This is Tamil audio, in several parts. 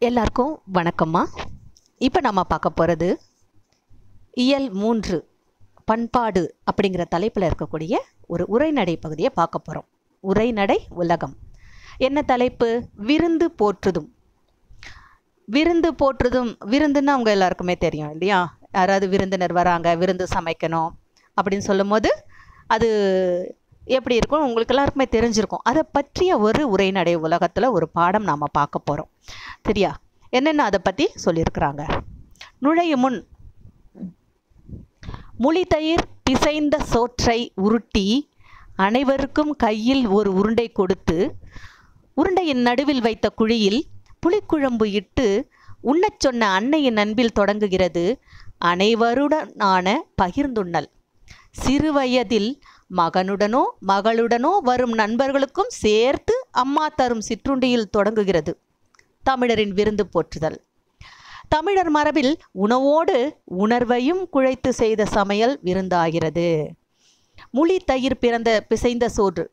எல்லாருக்கும் வணக்கம்மா இப்போ நம்ம பார்க்க போகிறது இயல் மூன்று பண்பாடு அப்படிங்கிற தலைப்பில் இருக்கக்கூடிய ஒரு உரைநடை பகுதியை பார்க்க போகிறோம் உரைநடை உலகம் என்ன தலைப்பு விருந்து போற்றுதும் விருந்து போற்றுதும் விருந்துன்னா அவங்க எல்லாருக்குமே தெரியும் இல்லையா யாராவது விருந்தினர் வராங்க விருந்து சமைக்கணும் அப்படின்னு சொல்லும்போது அது எப்படி இருக்கும் உங்களுக்கு எல்லாருக்குமே தெரிஞ்சிருக்கும் அதை பற்றிய ஒரு உரைநடை உலகத்தில் ஒரு பாடம் நாம் பார்க்க போகிறோம் சரியா என்னென்ன அதை பற்றி சொல்லியிருக்கிறாங்க நுழையும் முன் முளிதயிர் பிசைந்த சோற்றை உருட்டி அனைவருக்கும் கையில் ஒரு உருண்டை கொடுத்து உருண்டையின் நடுவில் வைத்த குழியில் புளிக்குழம்பு இட்டு உண்ணச் சொன்ன அன்னையின் அன்பில் தொடங்குகிறது அனைவருடனான பகிர்ந்துண்ணல் சிறுவயதில் மகனுடனோ மகளுடனோ வரும் நண்பர்களுக்கும் சேர்த்து அம்மா தரும் சிற்றுண்டியில் தொடங்குகிறது தமிழரின் விருந்து போற்றுதல் தமிழர் மரபில் உணவோடு உணர்வையும் குழைத்து செய்த சமையல் விருந்தாகிறது முளி தயிர் பிறந்த பிசைந்த சோறு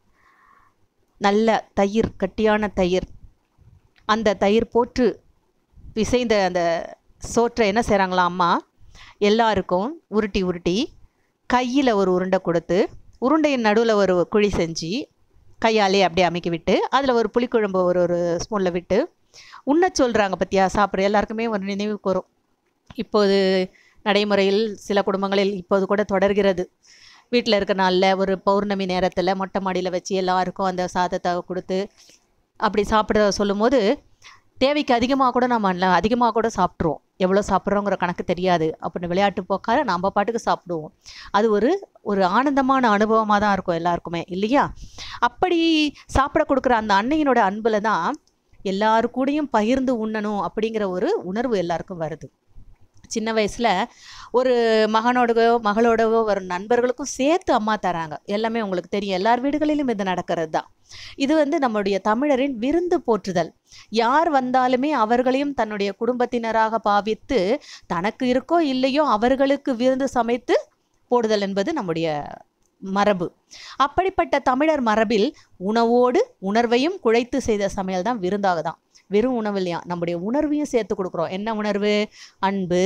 நல்ல தயிர் கட்டியான தயிர் அந்த தயிர் போற்று பிசைந்த அந்த சோற்றை என்ன செய்கிறாங்களாம் அம்மா எல்லாருக்கும் உருட்டி உருட்டி கையில் ஒரு உருண்டை கொடுத்து உருண்டையின் நடுவில் ஒரு குழி செஞ்சு கையாலே அப்படியே அமைக்கி விட்டு அதில் ஒரு புளிக்குழம்பு ஒரு ஒரு ஸ்பூனில் விட்டு உண்ண சொல்கிறாங்க பற்றியா சாப்பிட்ற எல்லாருக்குமே ஒரு நினைவுக்கு வரும் இப்போது நடைமுறையில் சில குடும்பங்களில் இப்போது கூட தொடர்கிறது வீட்டில் இருக்க நாளில் ஒரு பௌர்ணமி நேரத்தில் மொட்டை மாடியில் வச்சு எல்லாருக்கும் அந்த சாதத்தை கொடுத்து அப்படி சாப்பிட சொல்லும்போது தேவைக்கு அதிகமாக கூட நம்ம நல்ல அதிகமாக கூட சாப்பிட்ருவோம் எவ்வளோ சாப்பிட்றோங்கிற கணக்கு தெரியாது அப்படின்னு விளையாட்டு போக்கார நம்ம பாட்டுக்கு சாப்பிடுவோம் அது ஒரு ஒரு ஆனந்தமான அனுபவமாக தான் இருக்கும் எல்லாருக்குமே இல்லையா அப்படி சாப்பிட கொடுக்குற அந்த அன்னையினோட அன்பில் தான் எல்லாரு கூடயும் பகிர்ந்து உண்ணணும் அப்படிங்கிற ஒரு உணர்வு எல்லாருக்கும் வருது சின்ன வயசில் ஒரு மகனோடவோ மகளோடவோ வரும் நண்பர்களுக்கும் சேர்த்து அம்மா தராங்க எல்லாமே உங்களுக்கு தெரியும் எல்லார் வீடுகளிலும் இது நடக்கிறது தான் இது வந்து நம்முடைய தமிழரின் விருந்து போற்றுதல் யார் வந்தாலுமே அவர்களையும் தன்னுடைய குடும்பத்தினராக பாவித்து தனக்கு இருக்கோ இல்லையோ அவர்களுக்கு விருந்து சமைத்து போடுதல் என்பது நம்முடைய மரபு அப்படிப்பட்ட தமிழர் மரபில் உணவோடு உணர்வையும் குழைத்து செய்த சமையல் தான் விருந்தாக தான் வெறும் உணவு இல்லையா நம்முடைய உணர்வையும் சேர்த்து கொடுக்குறோம் என்ன உணர்வு அன்பு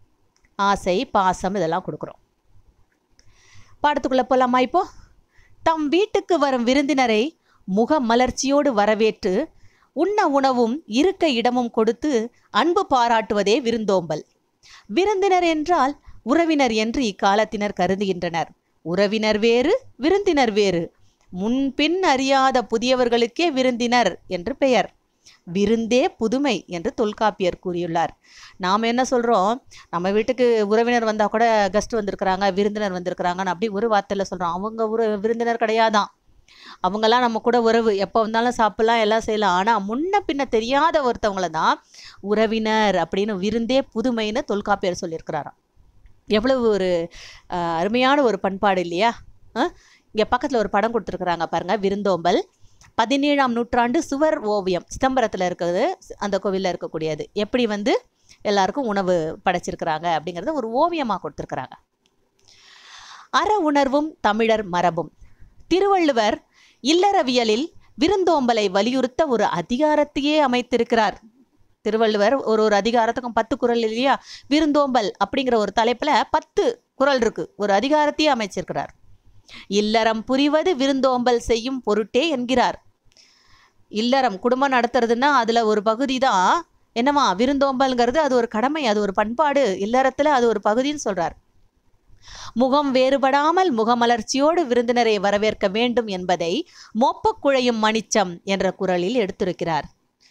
ஆசை பாசம் இதெல்லாம் கொடுக்குறோம் பாடத்துக்குள்ளே போகலாமா இப்போ தம் வீட்டுக்கு வரும் விருந்தினரை முக மலர்ச்சியோடு வரவேற்று உண்ண உணவும் இருக்க இடமும் கொடுத்து அன்பு பாராட்டுவதே விருந்தோம்பல் விருந்தினர் என்றால் உறவினர் என்று இக்காலத்தினர் கருதுகின்றனர் உறவினர் வேறு விருந்தினர் வேறு முன்பின் அறியாத புதியவர்களுக்கே விருந்தினர் என்று பெயர் விருந்தே புதுமை என்று தொல்காப்பியர் கூறியுள்ளார் நாம் என்ன சொல்கிறோம் நம்ம வீட்டுக்கு உறவினர் வந்தால் கூட கெஸ்ட் வந்திருக்கிறாங்க விருந்தினர் வந்திருக்கிறாங்கன்னு அப்படி ஒரு வார்த்தையில் சொல்கிறோம் அவங்க உற விருந்தினர் கிடையாதான் அவங்கெல்லாம் நம்ம கூட உறவு எப்போ வந்தாலும் சாப்பிட்லாம் எல்லாம் செய்யலாம் ஆனால் முன்ன பின்ன தெரியாத ஒருத்தவங்கள தான் உறவினர் அப்படின்னு விருந்தே புதுமைன்னு தொல்காப்பியர் சொல்லியிருக்கிறாராம் எவ்வளவு ஒரு அஹ், அருமையான ஒரு பண்பாடு இல்லையா இங்கே பக்கத்தில் ஒரு படம் கொடுத்துருக்குறாங்க பாருங்கள் விருந்தோம்பல் பதினேழாம் நூற்றாண்டு சுவர் ஓவியம் சிதம்பரத்தில் இருக்கிறது அந்த கோவிலில் இருக்கக்கூடியது எப்படி வந்து எல்லாருக்கும் உணவு படைச்சிருக்கிறாங்க அப்படிங்கிறத ஒரு ஓவியமாக கொடுத்துருக்குறாங்க அற உணர்வும் தமிழர் மரபும் திருவள்ளுவர் இல்லறவியலில் விருந்தோம்பலை வலியுறுத்த ஒரு அதிகாரத்தையே அமைத்திருக்கிறார் திருவள்ளுவர் ஒரு ஒரு அதிகாரத்துக்கும் பத்து குறள் இல்லையா விருந்தோம்பல் அப்படிங்கிற ஒரு தலைப்பில் பத்து குறள் இருக்கு ஒரு அதிகாரத்தையே அமைச்சிருக்கிறார் இல்லறம் புரிவது விருந்தோம்பல் செய்யும் பொருட்டே என்கிறார் இல்லறம் குடும்பம் நடத்துறதுன்னா அதில் ஒரு பகுதி தான் என்னமா விருந்தோம்பல்ங்கிறது அது ஒரு கடமை அது ஒரு பண்பாடு இல்லறத்தில் அது ஒரு பகுதின்னு சொல்றார் முகம் வேறுபடாமல் முகமலர்ச்சியோடு விருந்தினரை வரவேற்க வேண்டும் என்பதை மோப்பக் குழையும் மணிச்சம் என்ற குரலில் எடுத்திருக்கிறார்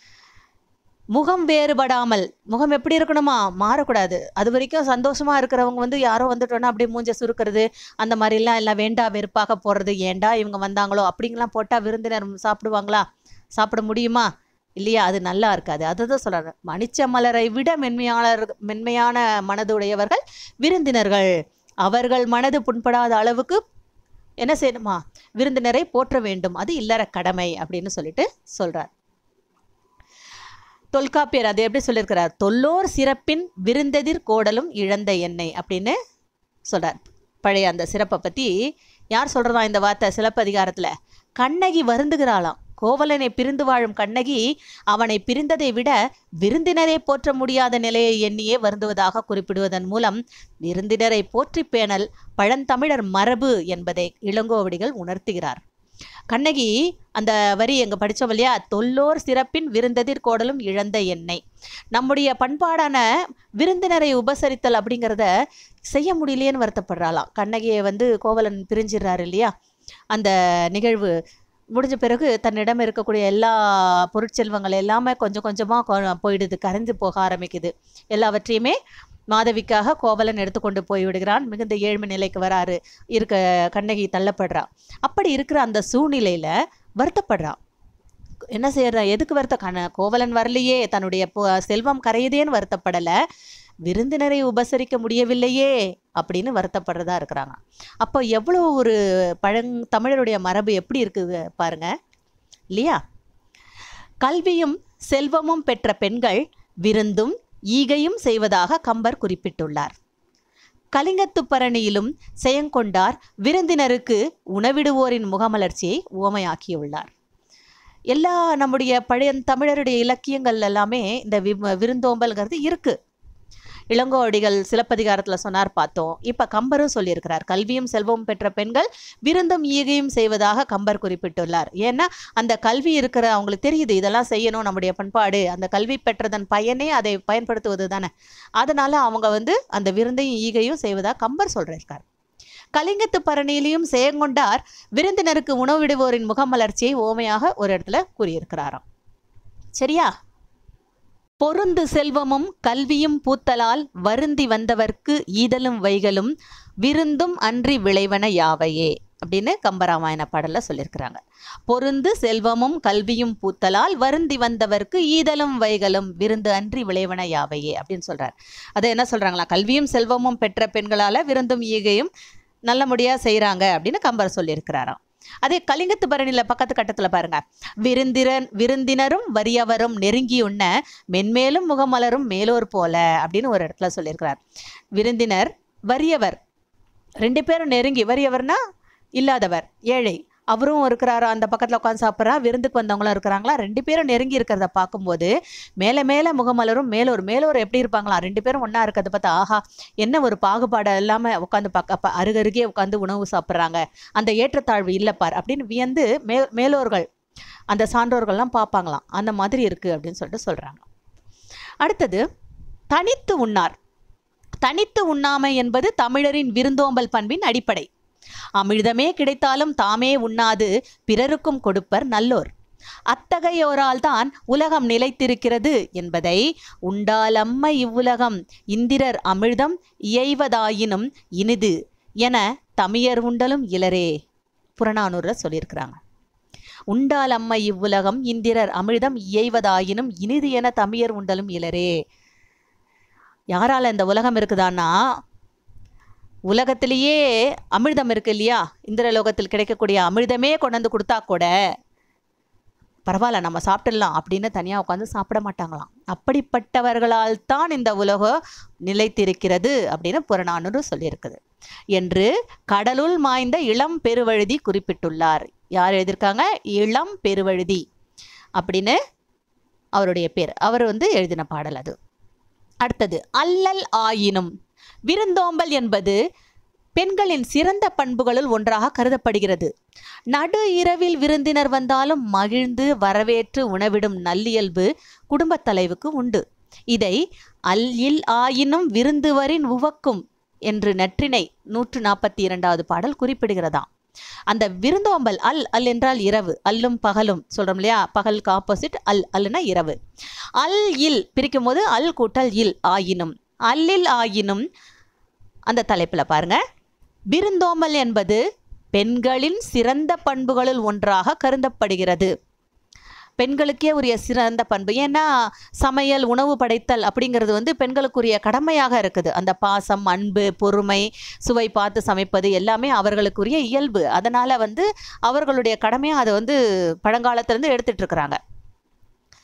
முகம் வேறுபடாமல் முகம் எப்படி இருக்கணுமா மாறக்கூடாது அது வரைக்கும் சந்தோஷமா இருக்கிறவங்க வந்து யாரோ வந்துட்டோன்னா அப்படியே மூஞ்ச சுருக்கிறது அந்த மாதிரிலாம் எல்லாம் வேண்டா வெறுப்பாக போடுறது ஏண்டா இவங்க வந்தாங்களோ அப்படிங்கலாம் போட்டால் விருந்தினர் சாப்பிடுவாங்களா சாப்பிட முடியுமா இல்லையா அது நல்லா இருக்காது அதை தான் சொல்கிறாங்க மணிச்ச மலரை விட மென்மையாளர் மென்மையான மனதுடையவர்கள் விருந்தினர்கள் அவர்கள் மனது புண்படாத அளவுக்கு என்ன செய்யணுமா விருந்தினரை போற்ற வேண்டும் அது இல்லற கடமை அப்படின்னு சொல்லிட்டு சொல்றார் தொல்காப்பியர் அதை எப்படி சொல்லியிருக்கிறார் தொல்லோர் சிறப்பின் விருந்தெதிர் கோடலும் இழந்த எண்ணெய் அப்படின்னு சொல்றார் பழைய அந்த சிறப்பை பற்றி யார் சொல்கிறதா இந்த வார்த்தை சிலப்பதிகாரத்தில் கண்ணகி வருந்துகிறாளாம் கோவலனை பிரிந்து வாழும் கண்ணகி அவனை பிரிந்ததை விட விருந்தினரை போற்ற முடியாத நிலையை எண்ணியே வருந்துவதாக குறிப்பிடுவதன் மூலம் விருந்தினரை போற்றி பேணல் பழந்தமிழர் மரபு என்பதை இளங்கோவடிகள் உணர்த்துகிறார் கண்ணகி அந்த வரி எங்க படிச்சோம் இல்லையா தொல்லோர் சிறப்பின் விருந்ததிர் கோடலும் இழந்த எண்ணெய் நம்முடைய பண்பாடான விருந்தினரை உபசரித்தல் அப்படிங்கிறத செய்ய முடியலையேன்னு வருத்தப்படுறாளாம் கண்ணகியை வந்து கோவலன் பிரிஞ்சிடுறாரு இல்லையா அந்த நிகழ்வு முடிஞ்ச பிறகு தன்னிடம் இருக்கக்கூடிய எல்லா பொருட்செல்வங்கள் எல்லாமே கொஞ்சம் கொஞ்சமாக போயிடுது கரைந்து போக ஆரம்பிக்குது எல்லாவற்றையுமே மாதவிக்காக கோவலன் எடுத்துக்கொண்டு போய் விடுகிறான் மிகுந்த ஏழ்மை நிலைக்கு வராரு இருக்க கண்ணகி தள்ளப்படுறா அப்படி இருக்கிற அந்த சூழ்நிலையில வருத்தப்படுறான் என்ன செய்யறா எதுக்கு வருத்த கண்ண கோவலன் வரலையே தன்னுடைய பொ- செல்வம் கரையுதேன்னு வருத்தப்படலை விருந்தினரை உபசரிக்க முடியவில்லையே அப்படின்னு வருத்தப்படுறதா இருக்கிறாங்க அப்போ எவ்வளோ ஒரு பழங் தமிழருடைய மரபு எப்படி இருக்குது பாருங்க இல்லையா கல்வியும் செல்வமும் பெற்ற பெண்கள் விருந்தும் ஈகையும் செய்வதாக கம்பர் குறிப்பிட்டுள்ளார் கலிங்கத்து பரணியிலும் செயங்கொண்டார் விருந்தினருக்கு உணவிடுவோரின் முகமலர்ச்சியை உவமையாக்கியுள்ளார் எல்லா நம்முடைய பழைய தமிழருடைய இலக்கியங்கள் எல்லாமே இந்த வி- விருந்தோம்பல்ங்கிறது இருக்கு இளங்கோவடிகள் சிலப்பதிகாரத்தில் சொன்னார் பார்த்தோம் இப்போ கம்பரும் சொல்லியிருக்கிறார் கல்வியும் செல்வமும் பெற்ற பெண்கள் விருந்தும் ஈகையும் செய்வதாக கம்பர் குறிப்பிட்டுள்ளார் ஏன்னா அந்த கல்வி இருக்கிற அவங்களுக்கு தெரியுது இதெல்லாம் செய்யணும் நம்முடைய பண்பாடு அந்த கல்வி பெற்றதன் பயனே அதை பயன்படுத்துவது தானே அதனால அவங்க வந்து அந்த விருந்தையும் ஈகையும் செய்வதாக கம்பர் சொல்றார் கலிங்கத்து பரணியிலையும் செயங்கொண்டார் விருந்தினருக்கு உணவிடுவோரின் முகமலர்ச்சியை ஓமையாக ஒரு இடத்துல கூறியிருக்கிறாராம் சரியா பொருந்து செல்வமும் கல்வியும் பூத்தலால் வருந்தி வந்தவர்க்கு ஈதலும் வைகளும் விருந்தும் அன்றி விளைவன யாவையே அப்படின்னு கம்பராமாயண பாடல்ல சொல்லியிருக்கிறாங்க பொருந்து செல்வமும் கல்வியும் பூத்தலால் வருந்தி வந்தவர்க்கு ஈதலும் வைகளும் விருந்து அன்றி விளைவன யாவையே அப்படின்னு சொல்றார் அதை என்ன சொல்றாங்களா கல்வியும் செல்வமும் பெற்ற பெண்களால விருந்தும் ஈகையும் நல்லபடியா செய்றாங்க அப்படின்னு கம்பர் சொல்லியிருக்கிறாராம் அதே கலிங்கத்து பரணியில பக்கத்து கட்டத்துல பாருங்க விருந்திரன் விருந்தினரும் வறியவரும் நெருங்கி உண்ண மென்மேலும் முகமலரும் மேலோர் போல அப்படின்னு ஒரு இடத்துல சொல்லியிருக்கிறார் விருந்தினர் வறியவர் ரெண்டு பேரும் நெருங்கி வறியவர்னா இல்லாதவர் ஏழை அவரும் இருக்கிறாரா அந்த பக்கத்தில் உட்காந்து சாப்பிட்றா விருந்துக்கு வந்தவங்களும் இருக்கிறாங்களா ரெண்டு பேரும் நெருங்கி இருக்கிறத பார்க்கும்போது மேலே மேலே முகமலரும் மேலோர் மேலோர் எப்படி இருப்பாங்களா ரெண்டு பேரும் ஒன்றா இருக்கிறத பார்த்தா ஆஹா என்ன ஒரு பாகுபாடு இல்லாமல் உட்காந்து பார்க்க அப்ப அருகருகே உட்காந்து உணவு சாப்பிட்றாங்க அந்த ஏற்றத்தாழ்வு இல்லை பார் அப்படின்னு வியந்து மே மேலோர்கள் அந்த சான்றோர்கள்லாம் பார்ப்பாங்களாம் அந்த மாதிரி இருக்குது அப்படின்னு சொல்லிட்டு சொல்கிறாங்க அடுத்தது தனித்து உண்ணார் தனித்து உண்ணாமை என்பது தமிழரின் விருந்தோம்பல் பண்பின் அடிப்படை அமிழ்தமே கிடைத்தாலும் தாமே உண்ணாது பிறருக்கும் கொடுப்பர் நல்லோர் அத்தகையோரால் தான் உலகம் நிலைத்திருக்கிறது என்பதை உண்டாலம்ம இவ்வுலகம் இந்திரர் அமிழ்தம் இயைவதாயினும் இனிது என தமியர் உண்டலும் இலரே புறநானூறுல சொல்லியிருக்கிறாங்க உண்டால் அம்மை இவ்வுலகம் இந்திரர் அமிழ்தம் இயைவதாயினும் இனிது என தமியர் உண்டலும் இலரே யாரால இந்த உலகம் இருக்குதான்னா உலகத்திலேயே அமிர்தம் இருக்கு இல்லையா இந்திரலோகத்தில் கிடைக்கக்கூடிய அமிர்தமே கொண்டு வந்து கொடுத்தா கூட பரவாயில்ல நம்ம சாப்பிட்டுடலாம் அப்படின்னு தனியாக உட்காந்து சாப்பிட மாட்டாங்களாம் அப்படிப்பட்டவர்களால் தான் இந்த உலகம் நிலைத்திருக்கிறது அப்படின்னு புறநானூறு சொல்லியிருக்குது என்று கடலுள் மாய்ந்த இளம் பெருவழுதி குறிப்பிட்டுள்ளார் யார் எழுதியிருக்காங்க இளம் பெருவழுதி அப்படின்னு அவருடைய பேர் அவர் வந்து எழுதின பாடல் அது அடுத்தது அல்லல் ஆயினும் விருந்தோம்பல் என்பது பெண்களின் சிறந்த பண்புகளுள் ஒன்றாக கருதப்படுகிறது நடு இரவில் விருந்தினர் வந்தாலும் மகிழ்ந்து வரவேற்று உணவிடும் நல்லியல்பு குடும்பத் தலைவுக்கு உண்டு இதை அல் இல் ஆயினும் விருந்துவரின் உவக்கும் என்று நற்றினை நூற்று நாற்பத்தி இரண்டாவது பாடல் குறிப்பிடுகிறதாம் அந்த விருந்தோம்பல் அல் அல் என்றால் இரவு அல்லும் பகலும் சொல்றோம் இல்லையா பகலுக்கு ஆப்போசிட் அல் அல்லுனா இரவு அல் இல் பிரிக்கும் போது அல் கூட்டல் இல் ஆயினும் அல்லில் ஆயினும் அந்த தலைப்புல பாருங்க விருந்தோம்பல் என்பது பெண்களின் சிறந்த பண்புகளுள் ஒன்றாக கருதப்படுகிறது பெண்களுக்கே உரிய சிறந்த பண்பு ஏன்னா சமையல் உணவு படைத்தல் அப்படிங்கிறது வந்து பெண்களுக்குரிய கடமையாக இருக்குது அந்த பாசம் அன்பு பொறுமை சுவை பார்த்து சமைப்பது எல்லாமே அவர்களுக்குரிய இயல்பு அதனால வந்து அவர்களுடைய கடமையை அதை வந்து பழங்காலத்திலேருந்து எடுத்துட்டு இருக்கிறாங்க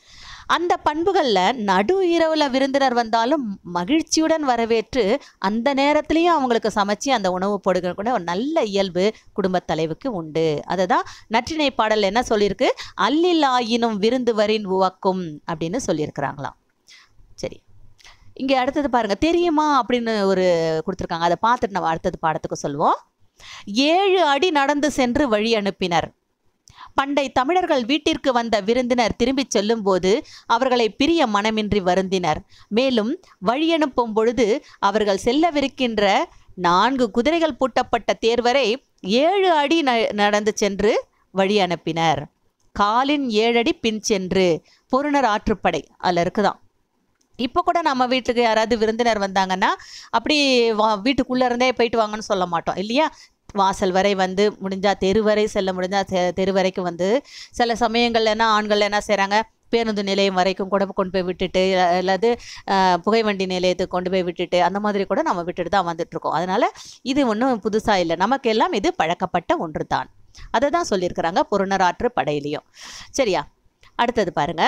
அந்த பண்புகளில் நடு இரவில் விருந்தினர் வந்தாலும் மகிழ்ச்சியுடன் வரவேற்று அந்த நேரத்துலேயும் அவங்களுக்கு சமைச்சு அந்த உணவு போடுகிற கூட ஒரு நல்ல இயல்பு குடும்பத் தலைவுக்கு உண்டு அதை தான் நற்றிணை பாடல் என்ன சொல்லியிருக்கு அல்லிலாயினும் விருந்து வரின் உவக்கும் அப்படின்னு சொல்லியிருக்கிறாங்களாம் சரி இங்கே அடுத்தது பாருங்க தெரியுமா அப்படின்னு ஒரு கொடுத்துருக்காங்க அதை பார்த்துட்டு நம்ம அடுத்தது பாடத்துக்கு சொல்லுவோம் ஏழு அடி நடந்து சென்று வழி அனுப்பினர் பண்டை தமிழர்கள் வீட்டிற்கு வந்த விருந்தினர் திரும்பிச் செல்லும்போது அவர்களை பிரிய மனமின்றி வருந்தினர் மேலும் வழியனுப்பும் பொழுது அவர்கள் செல்லவிருக்கின்ற நான்கு குதிரைகள் பூட்டப்பட்ட தேர்வரை ஏழு அடி ந- நடந்து சென்று வழி அனுப்பினர் காலின் ஏழடி பின் சென்று பொருணர் ஆற்றுப்படை அதில் இருக்குதாம் இப்போ கூட நம்ம வீட்டுக்கு யாராவது விருந்தினர் வந்தாங்கன்னா அப்படி வா வீட்டுக்குள்ளே இருந்தே போயிட்டு வாங்கன்னு சொல்ல மாட்டோம் இல்லையா வாசல் வரை வந்து முடிஞ்சா தெரு வரை செல்ல முடிஞ்சா தெ- தெரு வரைக்கும் வந்து சில சமயங்கள்ல என்ன ஆண்கள் என்ன செய்கிறாங்க பேருந்து நிலையம் வரைக்கும் கூட கொண்டு போய் விட்டுட்டு அஹ், அல்லது அஹ், புகைவண்டி நிலையத்துக்கு கொண்டு போய் விட்டுட்டு அந்த மாதிரி கூட நம்ம விட்டுட்டு தான் வந்துட்டுருக்கோம் அதனால் இது ஒன்றும் புதுசாக இல்லை நமக்கு எல்லாம் இது பழக்கப்பட்ட ஒன்று தான் அதை தான் சொல்லியிருக்கிறாங்க புறநராற்று படையிலையும் சரியா அடுத்தது பாருங்க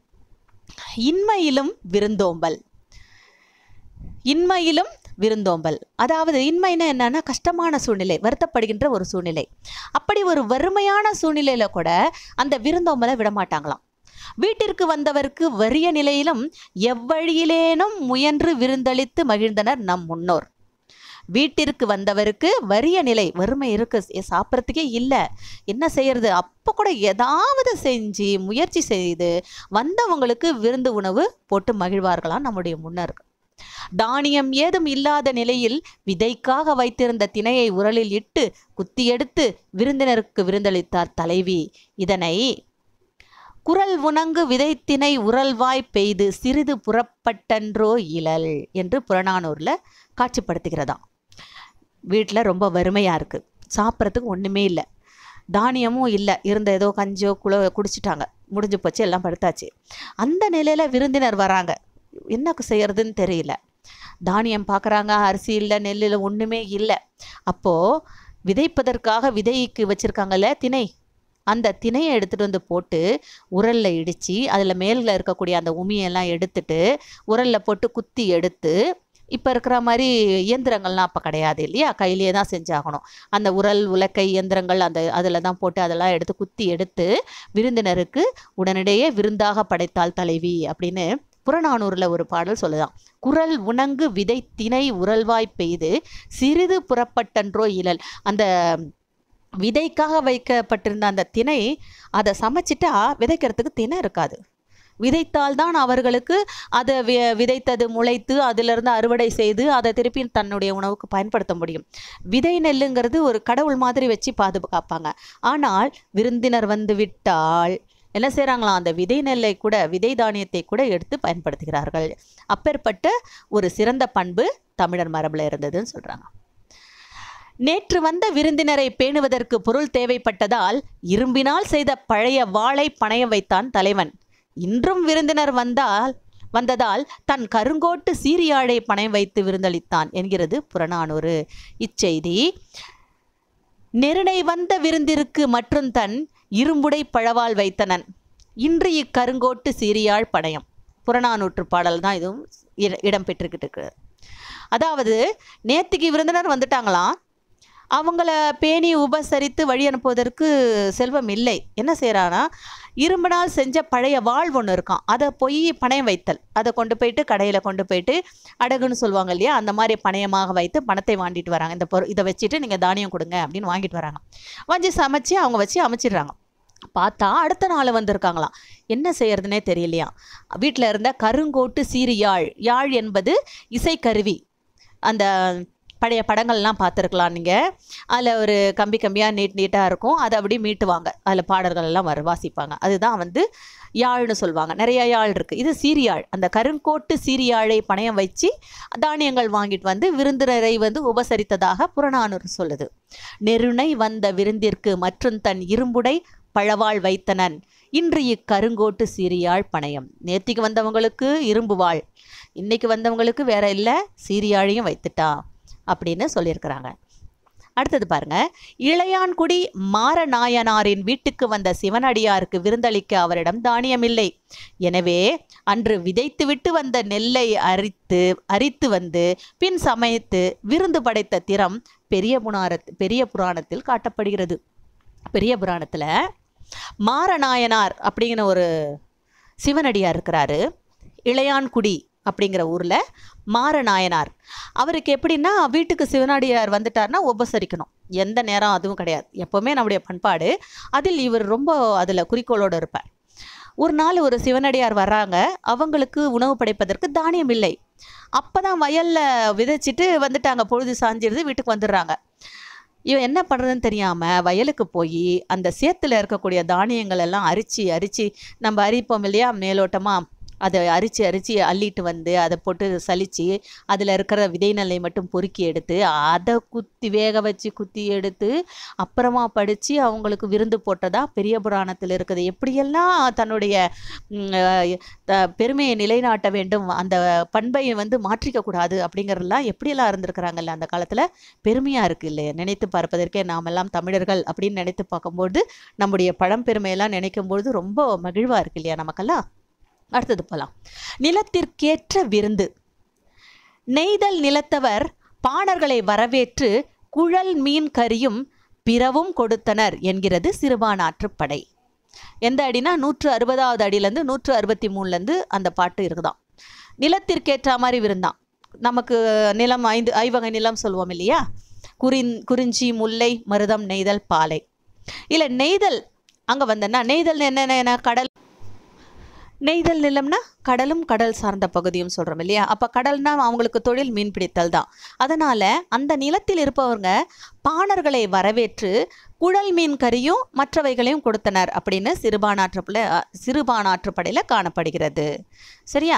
இன்மையிலும் விருந்தோம்பல் இன்மையிலும் விருந்தோம்பல் அதாவது இன்மைன்னா என்னன்னா கஷ்டமான சூழ்நிலை வருத்தப்படுகின்ற ஒரு சூழ்நிலை அப்படி ஒரு வறுமையான சூழ்நிலையில கூட அந்த விருந்தோம்பலை விட மாட்டாங்களாம் வீட்டிற்கு வந்தவருக்கு வறிய நிலையிலும் எவ்வழியிலேனும் முயன்று விருந்தளித்து மகிழ்ந்தனர் நம் முன்னோர் வீட்டிற்கு வந்தவருக்கு வறிய நிலை வறுமை இருக்கு ச- சாப்பிட்றதுக்கே இல்லை என்ன செய்யறது அப்போ கூட ஏதாவது செஞ்சு முயற்சி செய்து வந்தவங்களுக்கு விருந்து உணவு போட்டு மகிழ்வார்களாம் நம்முடைய முன்னர் தானியம் ஏதும் இல்லாத நிலையில் விதைக்காக வைத்திருந்த திணையை உரலில் இட்டு குத்தி எடுத்து விருந்தினருக்கு விருந்தளித்தார் தலைவி இதனை குரல் உணங்கு விதைத்தினை உரல்வாய் பெய்து சிறிது புறப்பட்டன்றோ இழல் என்று புறநானூரில் காட்சிப்படுத்துகிறதாம் வீட்டில் ரொம்ப வறுமையாக இருக்குது சாப்பிட்றதுக்கு ஒன்றுமே இல்லை தானியமும் இல்லை இருந்த ஏதோ கஞ்சோ குளோ குடிச்சிட்டாங்க முடிஞ்சு போச்சு எல்லாம் படுத்தாச்சு அந்த நிலையில் விருந்தினர் வராங்க என்ன செய்யறதுன்னு தெரியல தானியம் பார்க்குறாங்க அரிசி இல்லை நெல் இல்லை ஒன்றுமே இல்லை அப்போது விதைப்பதற்காக விதைக்கு வச்சுருக்காங்கல்ல திணை அந்த திணையை எடுத்துகிட்டு வந்து போட்டு உரலில் இடித்து அதில் மேலில் இருக்கக்கூடிய அந்த உமியெல்லாம் எடுத்துட்டு உரலில் போட்டு குத்தி எடுத்து இப்போ இருக்கிற மாதிரி இயந்திரங்கள்லாம் அப்போ கிடையாது இல்லையா கையிலேயே தான் செஞ்சாகணும் அந்த உரல் உலக்கை இயந்திரங்கள் அந்த அதில் தான் போட்டு அதெல்லாம் எடுத்து குத்தி எடுத்து விருந்தினருக்கு உடனடியே விருந்தாக படைத்தாள் தலைவி அப்படின்னு புறநானூரில் ஒரு பாடல் சொல்லுதான் குரல் உணங்கு விதை திணை உரல்வாய் பெய்து சிறிது புறப்பட்டன்றோ இழல் அந்த விதைக்காக வைக்கப்பட்டிருந்த அந்த திணை அதை சமைச்சிட்டா விதைக்கிறதுக்கு திணை இருக்காது விதைத்தால்தான் அவர்களுக்கு அதை வி விதைத்தது முளைத்து அதிலிருந்து அறுவடை செய்து அதை திருப்பி தன்னுடைய உணவுக்கு பயன்படுத்த முடியும் விதை நெல்லுங்கிறது ஒரு கடவுள் மாதிரி வச்சு பாதுகாப்பாங்க ஆனால் விருந்தினர் வந்து விட்டால் என்ன செய்கிறாங்களாம் அந்த விதை நெல்லை கூட விதை தானியத்தை கூட எடுத்து பயன்படுத்துகிறார்கள் அப்பேற்பட்ட ஒரு சிறந்த பண்பு தமிழர் மரபில் இருந்ததுன்னு சொல்கிறாங்க நேற்று வந்த விருந்தினரை பேணுவதற்கு பொருள் தேவைப்பட்டதால் இரும்பினால் செய்த பழைய வாளை பணைய வைத்தான் தலைவன் இன்றும் விருந்தினர் வந்தால் வந்ததால் தன் கருங்கோட்டு சீரியாழை பணம் வைத்து விருந்தளித்தான் என்கிறது புறநானூறு இச்செய்தி நெருணை வந்த விருந்திற்கு மற்றும் தன் இரும்புடை பழவால் வைத்தனன் இன்று இக்கருங்கோட்டு சீரியாழ் பணயம் புறநானூற்று பாடல் தான் இதுவும் இட- இடம்பெற்றுக்கிட்டு இருக்கு அதாவது நேத்திக்கு விருந்தினர் வந்துட்டாங்களாம் அவங்கள பேணி உபசரித்து வழி அனுப்புவதற்கு செல்வம் இல்லை என்ன செய்கிறானா இரும்பினால் செஞ்ச பழைய வாழ் ஒன்று இருக்கான் அதை போய் பணயம் வைத்தல் அதை கொண்டு போயிட்டு கடையில் கொண்டு போயிட்டு அடகுன்னு சொல்லுவாங்க இல்லையா அந்த மாதிரி பணயமாக வைத்து பணத்தை வாங்கிட்டு வராங்க இந்த பொருள் இதை வச்சுட்டு நீங்கள் தானியம் கொடுங்க அப்படின்னு வாங்கிட்டு வராங்க வாங்கி சமைச்சு அவங்க வச்சு அமைச்சிடுறாங்க பார்த்தா அடுத்த நாள் வந்திருக்காங்களாம் என்ன செய்யறதுனே தெரியலையா வீட்டில் இருந்த கருங்கோட்டு சீறு யாழ் யாழ் என்பது இசைக்கருவி அந்த பழைய படங்கள்லாம் பார்த்துருக்கலாம் நீங்கள் அதில் ஒரு கம்பி கம்பியாக நீட் நீட்டாக இருக்கும் அதை அப்படியே மீட்டுவாங்க அதில் பாடல்கள் எல்லாம் வர வாசிப்பாங்க அதுதான் வந்து யாழ்னு சொல்லுவாங்க நிறைய யாழ் இருக்குது இது சீரியாழ் அந்த கருங்கோட்டு சீரியாழை பணயம் வச்சு தானியங்கள் வாங்கிட்டு வந்து விருந்தினரை வந்து உபசரித்ததாக புறநானூறு சொல்லுது நெருணை வந்த விருந்திற்கு மற்றும் தன் இரும்புடை பழவாள் வைத்தனன் இன்று இக்கருங்கோட்டு சீரியாழ் பணயம் நேத்திக்கு வந்தவங்களுக்கு இரும்பு வாழ் இன்னைக்கு வந்தவங்களுக்கு வேற இல்லை சீரியாழையும் வைத்துட்டா அப்படின்னு சொல்லியிருக்கிறாங்க அடுத்தது பாருங்க இளையான்குடி மாரநாயனாரின் வீட்டுக்கு வந்த சிவனடியாருக்கு விருந்தளிக்க அவரிடம் தானியமில்லை எனவே அன்று விதைத்துவிட்டு வந்த நெல்லை அரித்து அரித்து வந்து பின் சமைத்து விருந்து படைத்த திறம் பெரிய புராணத் பெரிய புராணத்தில் காட்டப்படுகிறது பெரிய புராணத்தில் மாரநாயனார் அப்படிங்கிற ஒரு சிவனடியார் இருக்கிறாரு இளையான்குடி அப்படிங்கிற ஊரில் மாரநாயனார் அவருக்கு எப்படின்னா வீட்டுக்கு சிவனடியார் வந்துட்டார்னா உபசரிக்கணும் எந்த நேரம் அதுவும் கிடையாது எப்போவுமே நம்முடைய பண்பாடு அதில் இவர் ரொம்ப அதில் குறிக்கோளோடு இருப்பார் ஒரு நாள் ஒரு சிவனடியார் வர்றாங்க அவங்களுக்கு உணவு படைப்பதற்கு தானியம் இல்லை அப்போ தான் வயலில் விதைச்சிட்டு வந்துட்டாங்க பொழுது சாஞ்சிருது வீட்டுக்கு வந்துடுறாங்க இவன் என்ன பண்ணுறதுன்னு தெரியாமல் வயலுக்கு போய் அந்த சேத்துல இருக்கக்கூடிய தானியங்கள் எல்லாம் அரிச்சு அரிச்சு நம்ம அரிப்போம் இல்லையா மேலோட்டமாக அதை அரிச்சு அரிச்சு அள்ளிட்டு வந்து அதை போட்டு சலிச்சு அதில் இருக்கிற விதை நெல்லை மட்டும் பொறுக்கி எடுத்து அதை குத்தி வேக வச்சு குத்தி எடுத்து அப்புறமா படித்து அவங்களுக்கு விருந்து போட்டதா பெரிய புராணத்தில் இருக்குது எப்படியெல்லாம் தன்னுடைய ம், அஹ், த- பெருமையை நிலைநாட்ட வேண்டும் அந்த பண்பை வந்து மாற்றிக்க கூடாது அப்படிங்கிறதெல்லாம் எப்படியெல்லாம் இருந்திருக்கிறாங்கல்ல அந்த காலத்தில் பெருமையாக இருக்குது இல்லையா நினைத்து பார்ப்பதற்கே நாமெல்லாம் தமிழர்கள் அப்படின்னு நினைத்து பார்க்கும்போது நம்முடைய பழம்பெருமையெல்லாம் நினைக்கும்பொழுது ரொம்ப மகிழ்வாக இருக்கு இல்லையா நமக்கெல்லாம் அடுத்தது போகலாம் நிலத்திற்கேற்ற விருந்து நெய்தல் நிலத்தவர் பாணர்களை வரவேற்று குழல் மீன் கறியும் பிறவும் கொடுத்தனர் என்கிறது சிறுபானாற்றுப் படை எந்த அடினா நூற்று அறுபதாவது அடியிலேருந்து நூற்று அறுபத்தி மூணுலேருந்து அந்த பாட்டு இருக்குதாம் நிலத்திற்கேற்ற மாதிரி விருந்தான் நமக்கு நிலம் ஐந்து ஐவகை நிலம் சொல்லுவோம் இல்லையா குறின் குறிஞ்சி முல்லை மருதம் நெய்தல் பாலை இல்லை நெய்தல் அங்கே வந்தேன்னா நெய்தல் என்னென்ன கடல் நெய்தல் நிலம்னா கடலும் கடல் சார்ந்த பகுதியும் சொல்கிறோம் இல்லையா அப்போ கடல்னா அவங்களுக்கு தொழில் மீன் பிடித்தல் தான் அதனால் அந்த நிலத்தில் இருப்பவங்க பாணர்களை வரவேற்று குழல் மீன் கறியும் மற்றவைகளையும் கொடுத்தனர் அப்படின்னு சிறுபானாற்றுப்பட சிறுபானாற்றுப்படையில் காணப்படுகிறது சரியா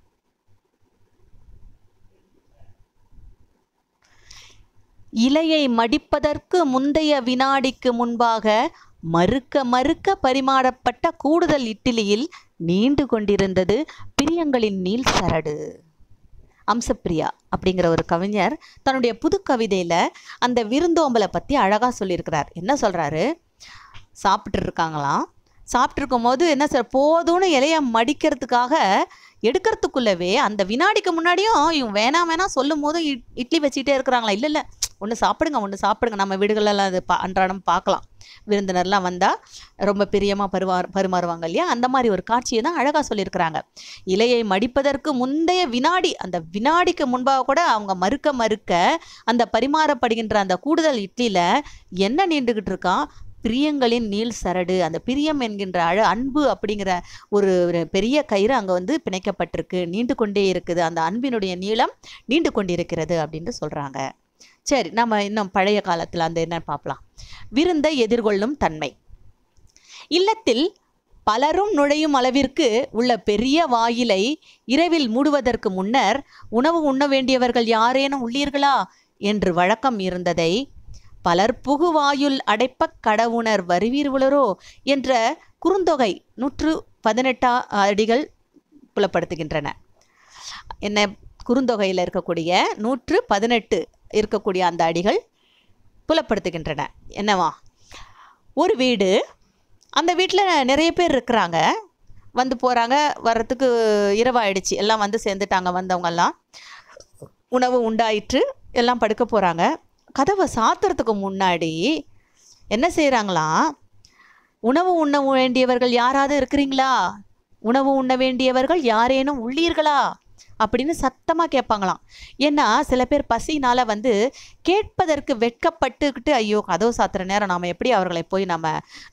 இலையை மடிப்பதற்கு முந்தைய வினாடிக்கு முன்பாக மறுக்க மறுக்க பரிமாறப்பட்ட கூடுதல் இட்லியில் நீண்டு கொண்டிருந்தது பிரியங்களின் நீள் சரடு அம்சப்பிரியா அப்படிங்கிற ஒரு கவிஞர் தன்னுடைய புது கவிதையில் அந்த விருந்தோம்பலை பற்றி அழகாக சொல்லியிருக்கிறார் என்ன சொல்கிறாரு சாப்பிட்டு இருக்காங்களாம் சாப்பிட்ருக்கும் போது என்ன சார் போதும்னு இலைய மடிக்கிறதுக்காக எடுக்கிறதுக்குள்ளவே அந்த வினாடிக்கு முன்னாடியும் இவங்க வேணாம் வேணாம் சொல்லும் போதும் இட் இட்லி வச்சுக்கிட்டே இருக்கிறாங்களா இல்லை இல்லை ஒன்று சாப்பிடுங்க ஒன்று சாப்பிடுங்க நம்ம வீடுகளெல்லாம் அது பா அன்றாடம் பார்க்கலாம் விருந்தினர்லாம் வந்தால் ரொம்ப பிரியமாக பருவா பரிமாறுவாங்க இல்லையா அந்த மாதிரி ஒரு காட்சியை தான் அழகாக சொல்லியிருக்கிறாங்க இலையை மடிப்பதற்கு முந்தைய வினாடி அந்த வினாடிக்கு முன்பாக கூட அவங்க மறுக்க மறுக்க அந்த பரிமாறப்படுகின்ற அந்த கூடுதல் இட்லியில் என்ன நீண்டுக்கிட்டு இருக்கான் பிரியங்களின் நீள் சரடு அந்த பிரியம் என்கின்ற அழ அன்பு அப்படிங்கிற ஒரு ஒரு பெரிய கயிறு அங்கே வந்து பிணைக்கப்பட்டிருக்கு நீண்டு கொண்டே இருக்குது அந்த அன்பினுடைய நீளம் நீண்டு கொண்டிருக்கிறது அப்படின்ட்டு சொல்கிறாங்க சரி நம்ம இன்னும் பழைய காலத்தில் அந்த என்ன பார்க்கலாம் விருந்தை எதிர்கொள்ளும் தன்மை இல்லத்தில் பலரும் நுழையும் அளவிற்கு உள்ள பெரிய வாயிலை இரவில் மூடுவதற்கு முன்னர் உணவு உண்ண வேண்டியவர்கள் யாரேனும் உள்ளீர்களா என்று வழக்கம் இருந்ததை பலர் புகுவாயுள் அடைப்பக் கடவுணர் வருவீர்களோ என்ற குறுந்தொகை நூற்று பதினெட்டா அடிகள் புலப்படுத்துகின்றன என்ன குறுந்தொகையில் இருக்கக்கூடிய நூற்று பதினெட்டு இருக்கக்கூடிய அந்த அடிகள் புலப்படுத்துகின்றன என்னவா ஒரு வீடு அந்த வீட்டில் நிறைய பேர் இருக்கிறாங்க வந்து போகிறாங்க வர்றதுக்கு இரவாயிடுச்சு எல்லாம் வந்து சேர்ந்துட்டாங்க வந்தவங்கெல்லாம் உணவு உண்டாயிற்று எல்லாம் படுக்க போகிறாங்க கதவை சாத்துறதுக்கு முன்னாடி என்ன செய்கிறாங்களாம் உணவு உண்ண வேண்டியவர்கள் யாராவது இருக்கிறீங்களா உணவு உண்ண வேண்டியவர்கள் யாரேனும் உள்ளீர்களா அப்படின்னு சத்தமாக கேட்பாங்களாம் ஏன்னா சில பேர் பசினால வந்து கேட்பதற்கு வெட்கப்பட்டுக்கிட்டு ஐயோ கதவு சாத்துற நேரம் நாம் எப்படி அவர்களை போய் நம்ம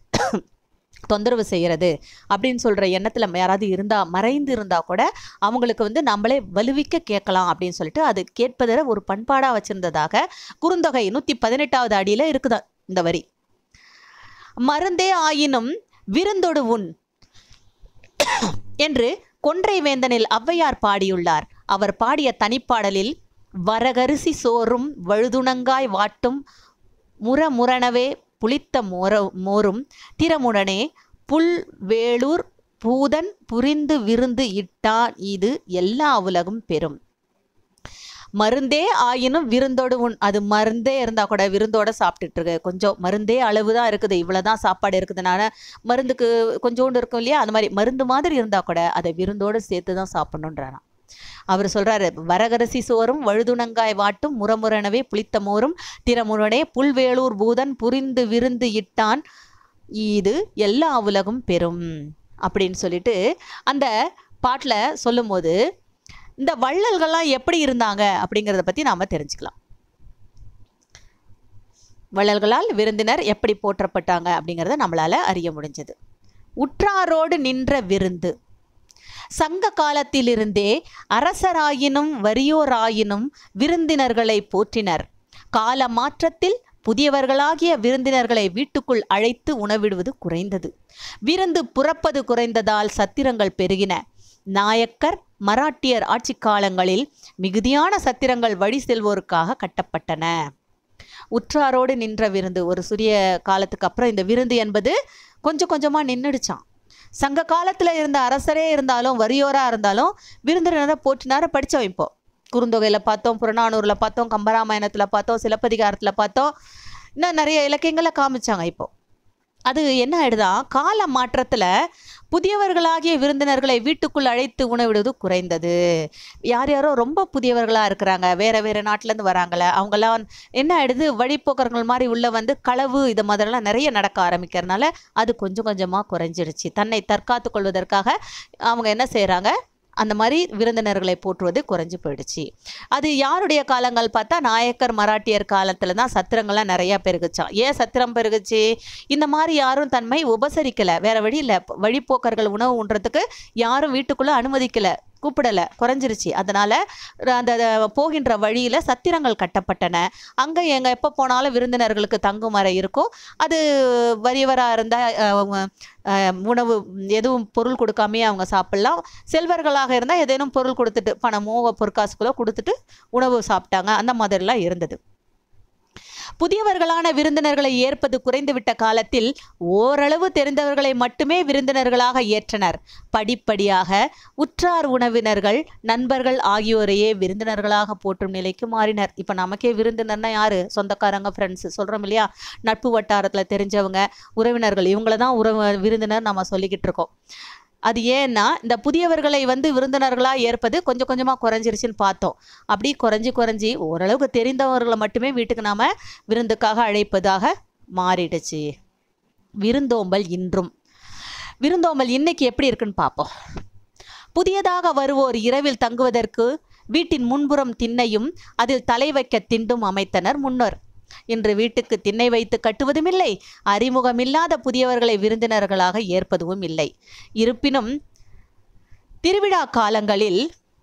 தொந்தரவு செய்கிறது அப்படின்னு சொல்கிற எண்ணத்தில் யாராவது இருந்தால் மறைந்து இருந்தால் கூட அவங்களுக்கு வந்து நம்மளே வலுவிக்க கேட்கலாம் அப்படின்னு சொல்லிட்டு அது கேட்பதை ஒரு பண்பாடாக வச்சுருந்ததாக குறுந்தொகை நூற்றி பதினெட்டாவது அடியில் இருக்குதா இந்த வரி மருந்தே ஆயினும் விருந்தொடு உண் என்று கொன்றை வேந்தனில் ஔவையார் பாடியுள்ளார் அவர் பாடிய தனிப்பாடலில் வரகரிசி சோறும் வழுதுணங்காய் வாட்டும் முரமுரணவே புளித்த மோர மோரும் திறமுடனே புல் வேளூர் பூதன் புரிந்து விருந்து இட்டான் இது எல்லா உலகும் பெறும் மருந்தே ஆயினும் விருந்தோடு உண் அது மருந்தே இருந்தால் கூட விருந்தோட சாப்பிட்டுட்டு இருக்கு கொஞ்சம் மருந்தே அளவு தான் இருக்குது இவ்வளோ தான் சாப்பாடு இருக்குதுனால மருந்துக்கு கொஞ்சோண்டு இருக்கும் இல்லையா அந்த மாதிரி மருந்து மாதிரி இருந்தால் கூட அதை விருந்தோடு சேர்த்து தான் சாப்பிடணுன்றாராம் அவர் சொல்றாரு வரகரசி சோறும் வழுதுணங்காய் வாட்டும் முரமுரணவே புளித்த மோரும் திறமுரணே புல்வேளூர் பூதன் புரிந்து விருந்து இட்டான் இது எல்லா உலகும் பெறும் அப்படின்னு சொல்லிட்டு அந்த பாட்டில் சொல்லும்போது இந்த வள்ளல்கள்லாம் எப்படி இருந்தாங்க அப்படிங்கிறத பற்றி நாம் தெரிஞ்சுக்கலாம் வள்ளல்களால் விருந்தினர் எப்படி போற்றப்பட்டாங்க அப்படிங்கிறத நம்மளால் அறிய முடிஞ்சது உற்றாரோடு நின்ற விருந்து சங்க காலத்திலிருந்தே அரசராயினும் வறியோராயினும் விருந்தினர்களை போற்றினர் கால மாற்றத்தில் புதியவர்களாகிய விருந்தினர்களை வீட்டுக்குள் அழைத்து உணவிடுவது குறைந்தது விருந்து புறப்பது குறைந்ததால் சத்திரங்கள் பெருகின நாயக்கர் மராட்டியர் ஆட்சி காலங்களில் மிகுதியான சத்திரங்கள் வழி செல்வோருக்காக கட்டப்பட்டன உற்றாரோடு நின்ற விருந்து ஒரு சிறிய காலத்துக்கு அப்புறம் இந்த விருந்து என்பது கொஞ்சம் கொஞ்சமாக நின்றுடுச்சான் சங்க காலத்தில் இருந்த அரசரே இருந்தாலும் வறியோராக இருந்தாலும் விருந்தினரை போற்றினார படித்தோம் இப்போ குறுந்தொகையில் பார்த்தோம் புறநானூரில் பார்த்தோம் கம்பராமாயணத்தில் பார்த்தோம் சிலப்பதிகாரத்தில் பார்த்தோம் இன்னும் நிறைய இலக்கியங்களை காமிச்சாங்க இப்போ அது என்ன ஆயிடுதான் கால மாற்றத்தில் புதியவர்களாகிய விருந்தினர்களை வீட்டுக்குள் அழைத்து உணவிடுவது குறைந்தது யார் யாரோ ரொம்ப புதியவர்களாக இருக்கிறாங்க வேற வேற நாட்டிலேருந்து வராங்களே அவங்கெல்லாம் என்ன ஆயிடுது வழிப்போக்கர்கள் மாதிரி உள்ள வந்து களவு இது மாதிரிலாம் நிறைய நடக்க ஆரம்பிக்கிறதுனால அது கொஞ்சம் கொஞ்சமாக குறைஞ்சிடுச்சு தன்னை தற்காத்து கொள்வதற்காக அவங்க என்ன செய்கிறாங்க அந்த மாதிரி விருந்தினர்களை போற்றுவது குறைஞ்சு போயிடுச்சு அது யாருடைய காலங்கள் பார்த்தா நாயக்கர் மராட்டியர் காலத்தில் தான் சத்திரங்கள்லாம் நிறையா பெருகுச்சான் ஏன் சத்திரம் பெருகுச்சு இந்த மாதிரி யாரும் தன்மை உபசரிக்கலை வேற வழி இல்லை வழிப்போக்கர்கள் உணவு உண்றதுக்கு யாரும் வீட்டுக்குள்ளே அனுமதிக்கலை கூப்பிடலை குறைஞ்சிருச்சு அதனால் அந்த போகின்ற வழியில் சத்திரங்கள் கட்டப்பட்டன அங்கே எங்கே எப்போ போனாலும் விருந்தினர்களுக்கு தங்கும் அறை இருக்கும் அது வறியவராக இருந்தால் உணவு எதுவும் பொருள் கொடுக்காமே அவங்க சாப்பிட்லாம் செல்வர்களாக இருந்தால் ஏதேனும் பொருள் கொடுத்துட்டு பணமோ பொற்காசுகளோ கொடுத்துட்டு உணவு சாப்பிட்டாங்க அந்த மாதிரிலாம் இருந்தது புதியவர்களான விருந்தினர்களை ஏற்பது குறைந்துவிட்ட காலத்தில் ஓரளவு தெரிந்தவர்களை மட்டுமே விருந்தினர்களாக ஏற்றனர் படிப்படியாக உற்றார் உணவினர்கள் நண்பர்கள் ஆகியோரையே விருந்தினர்களாக போற்றும் நிலைக்கு மாறினர் இப்போ நமக்கே விருந்தினர்னா யாரு சொந்தக்காரங்க ஃப்ரெண்ட்ஸ் சொல்கிறோம் இல்லையா நட்பு வட்டாரத்தில் தெரிஞ்சவங்க உறவினர்கள் இவங்கள தான் உறவு விருந்தினர் நம்ம சொல்லிக்கிட்டு இருக்கோம் அது ஏன்னா இந்த புதியவர்களை வந்து விருந்தினர்களாக ஏற்பது கொஞ்சம் கொஞ்சமாக குறைஞ்சிருச்சுன்னு பார்த்தோம் அப்படி குறைஞ்சி குறைஞ்சி ஓரளவுக்கு தெரிந்தவர்களை மட்டுமே வீட்டுக்கு நாம் விருந்துக்காக அழைப்பதாக மாறிடுச்சு விருந்தோம்பல் இன்றும் விருந்தோம்பல் இன்னைக்கு எப்படி இருக்குன்னு பார்ப்போம் புதியதாக வருவோர் இரவில் தங்குவதற்கு வீட்டின் முன்புறம் திண்ணையும் அதில் தலை வைக்க திண்டும் அமைத்தனர் முன்னர் இன்று வீட்டுக்கு திண்ணை வைத்து கட்டுவதும் இல்லை அறிமுகமில்லாத புதியவர்களை விருந்தினர்களாக ஏற்பதும் இல்லை இருப்பினும் திருவிழா காலங்களில்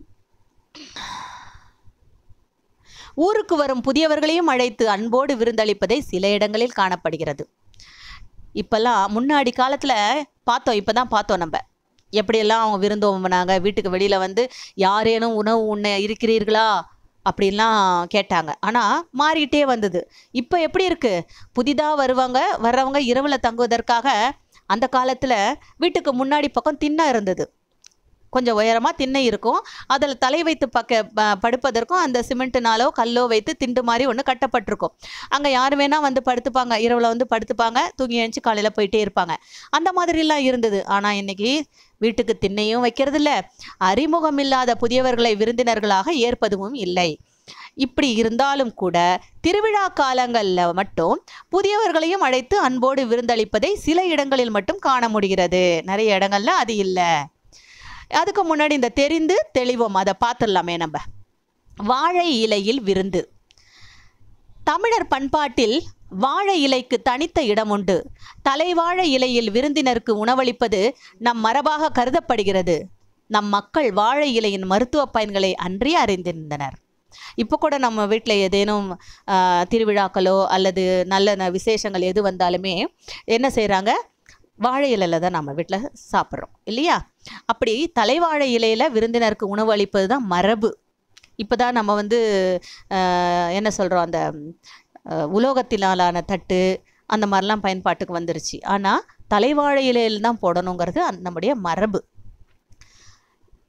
ஊருக்கு வரும் புதியவர்களையும் அழைத்து அன்போடு விருந்தளிப்பதை சில இடங்களில் காணப்படுகிறது இப்போல்லாம் முன்னாடி காலத்தில் பார்த்தோம் இப்போ தான் பார்த்தோம் நம்ம எப்படியெல்லாம் அவங்க விருந்தோம்பினாங்க வீட்டுக்கு வெளியில் வந்து யாரேனும் உணவு உண்ண இருக்கிறீர்களா அப்படின்லாம் கேட்டாங்க ஆனால் மாறிக்கிட்டே வந்தது இப்போ எப்படி இருக்குது புதிதாக வருவாங்க வர்றவங்க இரவில் தங்குவதற்காக அந்த காலத்தில் வீட்டுக்கு முன்னாடி பக்கம் திண்ணை இருந்தது கொஞ்சம் உயரமாக திண்ணை இருக்கும் அதில் தலை வைத்து பக்க ப- படுப்பதற்கும் அந்த சிமெண்ட்டுனாலோ கல்லோ வைத்து திண்டு மாதிரி ஒன்று கட்டப்பட்டிருக்கும் அங்கே யார் வேணால் வந்து படுத்துப்பாங்க இரவில் வந்து படுத்துப்பாங்க தூங்கி எழுந்துச்சு காலையில் போயிட்டே இருப்பாங்க அந்த மாதிரிலாம் இருந்தது ஆனால் இன்னைக்கு வீட்டுக்கு திண்ணையும் வைக்கிறதில்ல அறிமுகம் இல்லாத புதியவர்களை விருந்தினர்களாக ஏற்பதும் இல்லை இப்படி இருந்தாலும் கூட திருவிழா காலங்களில் மட்டும் புதியவர்களையும் அழைத்து அன்போடு விருந்தளிப்பதை சில இடங்களில் மட்டும் காண முடிகிறது நிறைய இடங்கள்ல அது இல்லை அதுக்கு முன்னாடி இந்த தெரிந்து தெளிவோம் அதை பார்த்துடலாமே நம்ம வாழை இலையில் விருந்து தமிழர் பண்பாட்டில் வாழை இலைக்கு தனித்த இடம் உண்டு தலைவாழை இலையில் விருந்தினருக்கு உணவளிப்பது நம் மரபாக கருதப்படுகிறது நம் மக்கள் வாழை இலையின் மருத்துவ பயன்களை அன்றே அறிந்திருந்தனர் இப்போ கூட நம்ம வீட்டில் ஏதேனும் ஆ, திருவிழாக்களோ அல்லது நல்ல ந- விசேஷங்கள் எது வந்தாலுமே என்ன செய்கிறாங்க வாழை இலையில தான் நம்ம வீட்டில் சாப்பிட்றோம் இல்லையா அப்படி தலைவாழை இலையில விருந்தினருக்கு உணவு அளிப்பது தான் மரபு இப்போ தான் நம்ம வந்து ஆஹ், என்ன சொல்கிறோம் அந்த ஆஹ், உலோகத்தினாலான தட்டு அந்த மாதிரிலாம் பயன்பாட்டுக்கு வந்துருச்சு ஆனால் தலைவாழை இலையில் தான் போடணுங்கிறது அந்த நம்முடைய மரபு